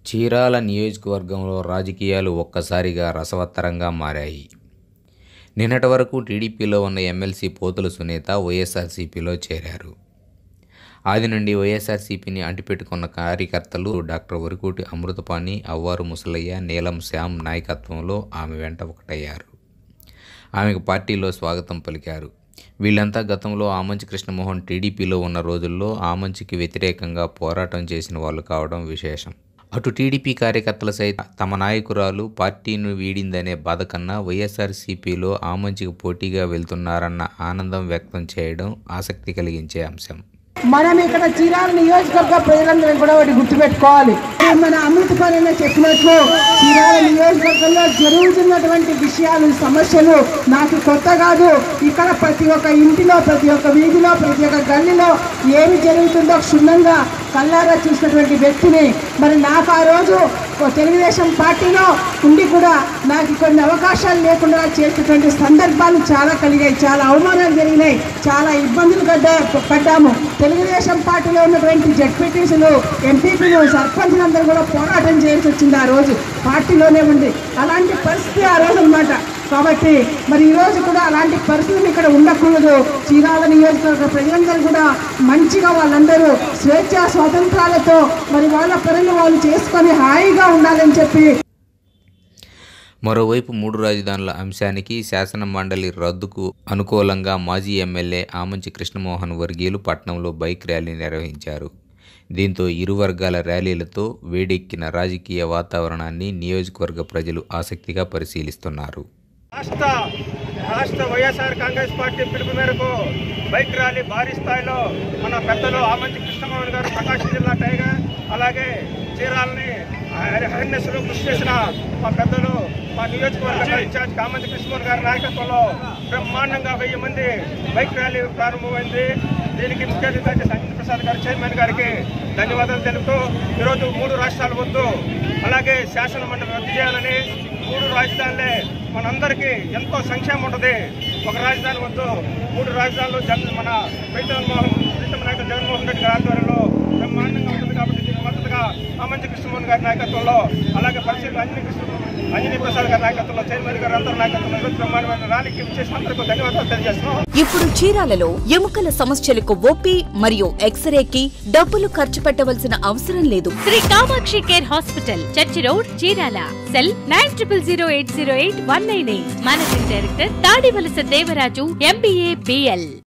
చీరాల నియోజకవర్గంలో రాజకీయాలు ఒక్కసారిగా రసవత్తరంగా మారాయి నిన్నటి వరకు టీడీపీలో ఉన్న ఎమ్మెల్సీ పోతుల సునీత వైఎస్ఆర్సీపీలో చేరారు ఆది నుండి వైఎస్ఆర్సీపీని అంటిపెట్టుకున్న కార్యకర్తలు డాక్టర్ వరకూటి అమృతపాణి అవ్వారు ముసలయ్య నీలం శ్యామ్ నాయకత్వంలో ఆమె వెంట ఒకటయ్యారు ఆమెకు పార్టీలో స్వాగతం పలికారు వీళ్ళంతా గతంలో ఆమంచి కృష్ణమోహన్ టీడీపీలో ఉన్న రోజుల్లో ఆమంచికి వ్యతిరేకంగా పోరాటం చేసిన వాళ్ళు కావడం విశేషం అటు టీడీపీ కార్యకర్తల సైతం తమ నాయకురాలు పార్టీని వీడిందనే బాధ కన్నా వైఎస్ఆర్సీపీలో ఆమంచికి పోటీగా వెళ్తున్నారన్న ఆనందం వ్యక్తం చేయడం ఆసక్తి కలిగించే అంశం మనం ఇక్కడ చీరాల నియోజకవర్గ ప్రజలందరం కూడా ఒకటి గుర్తుపెట్టుకోవాలి మన అమృతపాలన చెప్పినట్లు చీరాల నియోజకవర్గంలో జరుగుతున్నటువంటి విషయాలు సమస్యలు నాకు కొత్త కాదు ఇక్కడ ప్రతి ఒక్క ఇంటిలో ప్రతి ఒక్క వీధిలో ప్రతి ఒక్క గల్లీలో ఏమి జరుగుతుందో క్షుణ్ణంగా కల్లారా చూసినటువంటి వ్యక్తిని మరి నాకు ఆ రోజు ఓ తెలుగుదేశం పార్టీలో ఉండి కూడా నాకు కొన్ని అవకాశాలు లేకుండా చేసినటువంటి సందర్భాలు చాలా కలిగాయి చాలా అవమానాలు జరిగినాయి చాలా ఇబ్బందులు పడ్డా పడ్డాము తెలుగుదేశం పార్టీలో ఉన్నటువంటి జడ్పీటీసీలు ఎంపీపీలు సర్పంచ్లందరూ కూడా పోరాటం చేయాల్సి వచ్చింది ఆ రోజు పార్టీలోనే ఉంది అలాంటి పరిస్థితి ఆ రోజు అన్నమాట కాబట్టి మరి ఈ రోజు కూడా అలాంటి పరిస్థితులు ఇక్కడ ఉండకూడదు చీరాల నియోజకవర్గ ప్రజలందరూ కూడా మంచిగా వాళ్ళందరూ స్వేచ్ఛ స్వాతంత్రాలతో మరి వాళ్ళ పనులు వాళ్ళు చేసుకొని హాయిగా ఉండాలని చెప్పి మరోవైపు మూడు రాజధానుల అంశానికి శాసన మండలి రద్దుకు అనుకూలంగా మాజీ ఎమ్మెల్యే ఆమంచి కృష్ణమోహన్ వర్గీయులు పట్నంలో బైక్ ర్యాలీ నిర్వహించారు దీంతో ఇరు వర్గాల ర్యాలీలతో వేడెక్కిన రాజకీయ వాతావరణాన్ని నియోజకవర్గ ప్రజలు ఆసక్తిగా పరిశీలిస్తున్నారు రాష్ట్ర రాష్ట్ర వైఎస్ఆర్ కాంగ్రెస్ పార్టీ పిలుపు మేరకు బైక్ ర్యాలీ భారీ స్థాయిలో మన పెద్దలు ఆమంచి కృష్ణమోహన్ గారు ప్రకాశం జిల్లా టైగర్ అలాగే చీరాలని హరిణేశ్వరం కృషి చేసిన మా పెద్దలు మా నియోజకవర్గ ఇన్ఛార్జ్ కామంతి కృష్ణమోహన్ గారి నాయకత్వంలో బ్రహ్మాండంగా వెయ్యి మంది బైక్ ర్యాలీ ప్రారంభమైంది దీనికి ముఖ్య అతిథి సంజయ్ ప్రసాద్ గారు చైర్మన్ గారికి ధన్యవాదాలు తెలుపుతూ ఈరోజు మూడు రాష్ట్రాల వద్దు అలాగే శాసన మండలి రద్దు చేయాలని మూడు రాజధానులే మనందరికీ ఎంతో సంక్షేమం ఉంటుంది ఒక రాజధాని వద్దు మూడు రాజధానులు జన్ మన జగన్మోహన్ ప్రీతమ నాయకుడు జగన్మోహన్ రెడ్డి గారి ఆధ్వర్యంలో బ్రహ్మాండంగా ఉంటుంది కాబట్టి దీనికి మద్దతుగా అమంచి కృష్ణమోహన్ గారి నాయకత్వంలో అలాగే పరిశీలన అంజనీ కృష్ణ అంజనీ ప్రసాద్ గారి నాయకత్వంలో చైర్మన్ గారు అందరి నాయకత్వంలో ఈరోజు బ్రహ్మాండమైన ర్యాలీకి చేసిన అందరికీ ధన్యవాదాలు తెలియజేస్తున్నాం ఇప్పుడు చీరాలలో ఎముకల సమస్యలకు ఓపీ మరియు ఎక్స్రేకి డబ్బులు ఖర్చు పెట్టవలసిన అవసరం లేదు Shri Kamakshi care hospital church road Chirala cell nine triple zero eight zero eight one nine eight managing director Tadivalasa Devaraju MBA BL